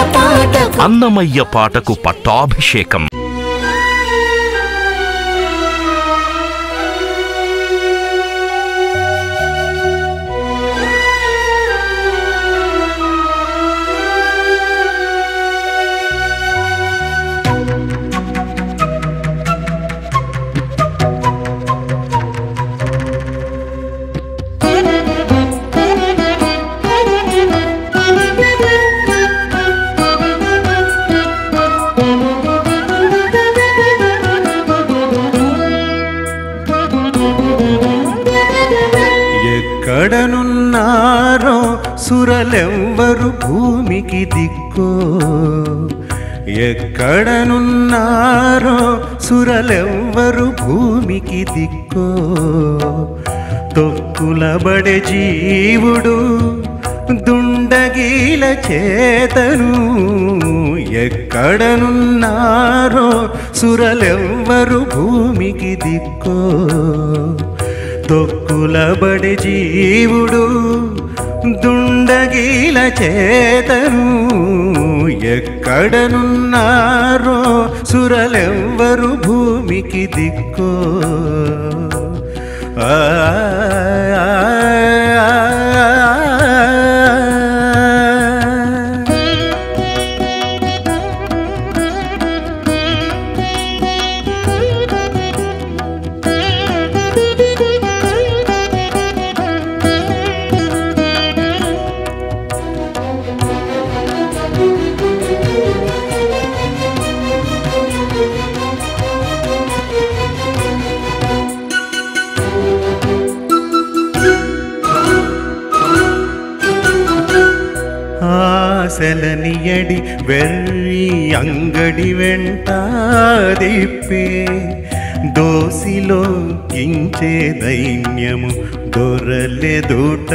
పాటకు అన్నమయ్య పాటకు పట్టాభిషేకం ఎక్కడనున్నారో సురలెవ్వరు భూమికి దిక్కో ఎక్కడనున్నారో సురలెవ్వరు భూమికి దిక్కో తొక్కులబడే జీవుడు దుండగీల చేతను ఎక్కడనున్నారో సురలెవ్వరు భూమికి దిక్కో తొక్కులబడి జీవుడు దుండగీల చేతను ఎక్కడనున్నారో సురలెవ్వరు భూమికి దిక్కో ఆ, ఆ, ఆ, ఆ. ఆశలనియడి వెర్రి అంగడి వెంట దిప్పే దోసిలో కించే దైన్యము దొరలెదుట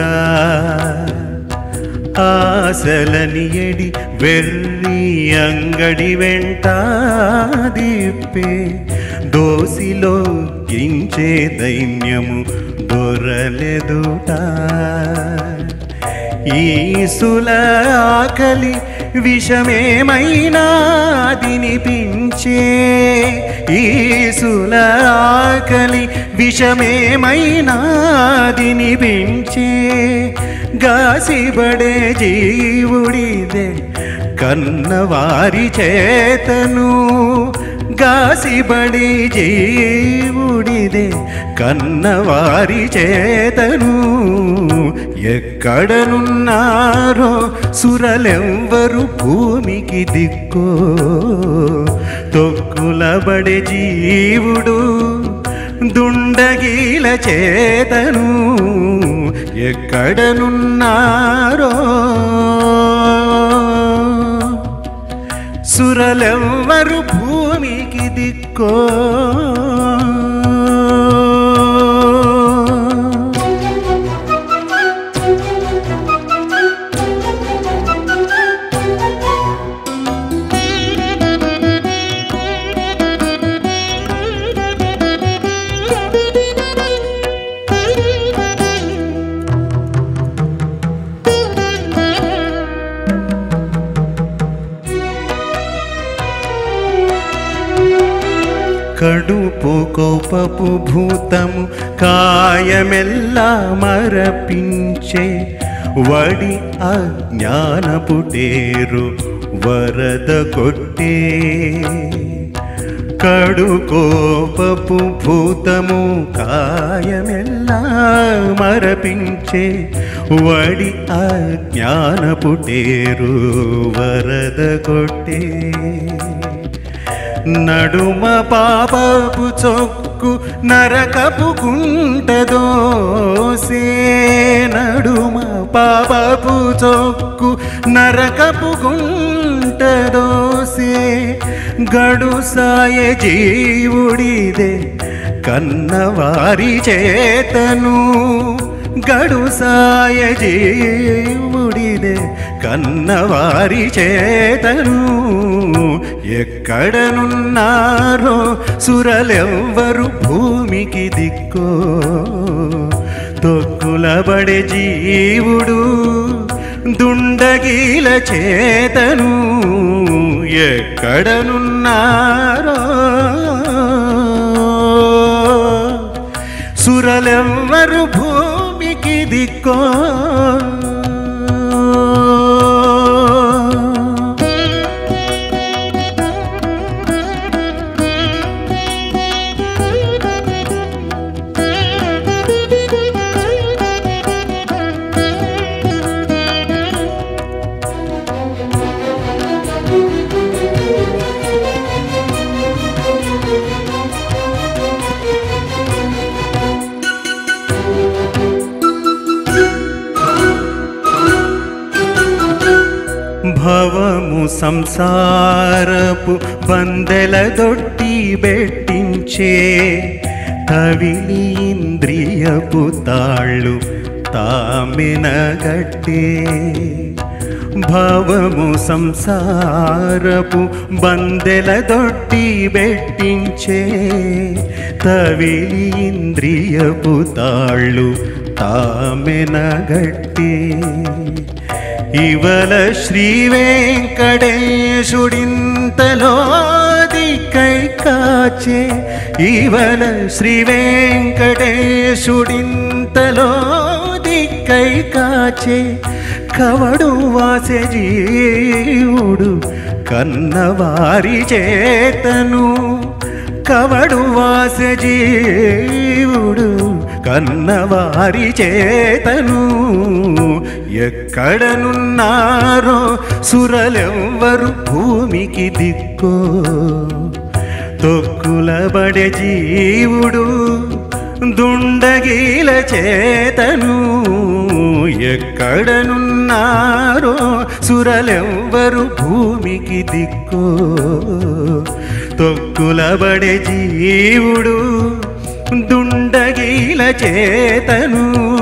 ఆశలనియడి వెర్రి అంగడి వెంట దిప్పే దోసిలో కించే దైన్యము దొరలెదుట ఈసుల ఆకలి విషమేమైనా తినిపించే ఈసుల ఆకలి విషమేమైనా తినిపించే గాసిబడే జీవుడిదే కన్నవారి చేతను గాసిబడి జీవుడిదే కన్నవారి చేతను ఎక్కడనున్నారో సురలెవ్వరు భూమికి దిక్కో తొక్కులబడే జీవుడు దుండగీల చేతను ఎక్కడనున్నారో సురలెవ్వరు భూమికి దిక్కో కడుపు కోపపు భూతము కాయమెల్లా మరపించే వడి అజ్ఞానపు టేరు వరద కొట్టే కడు కోపపు భూతము కాయమెల్లా మరపించే వడి అజ్ఞానపు టేరు వరద కొట్టే నడుమ పాపపు చొక్కు నరకపు గుంటదోసే నడుమ పాపపు చొక్కు నరకపు గుంటదోసే గడు సాయ జీవుడిదే కన్నవారి చేతను గడు సాయ జీవుడిదే కన్నవారి చేతను ఎక్కడనున్నారో సురలెవ్వరు భూమికి దిక్కో తొక్కులబడే జీవుడు దుండగీల చేతను ఎక్కడనున్నారో సురలెవ్వరు భూమికి దిక్కో భవము సంసారపు బందెల దొట్టి బెట్టించే తవిలి ఇంద్రియపు తాళ్ళు తామెనగట్టే భవము సంసారపు బందెల దొట్టి బెట్టించే తవిలి ఇంద్రియపు తాళ్ళు తామెనగట్టే ఇవల శ్రీ వెంకటేశుడింతలో దిక్కై కాచే ఇవల శ్రీ వెంకటేశుడింతలో దిక్కై కాచే కవడు వాసె జీవుడు కన్నవారి చేతను కవడు వాస జీవుడు కన్నవారి చేతను ఎక్కడనున్నారో సురలెవ్వరు భూమికి దిక్కో తొక్కులబడే జీవుడు దుండగీల చేతను ఎక్కడనున్నారో సురలెవ్వరు భూమికి దిక్కో తొక్కులబడే జీవుడు దుండగీల చేతను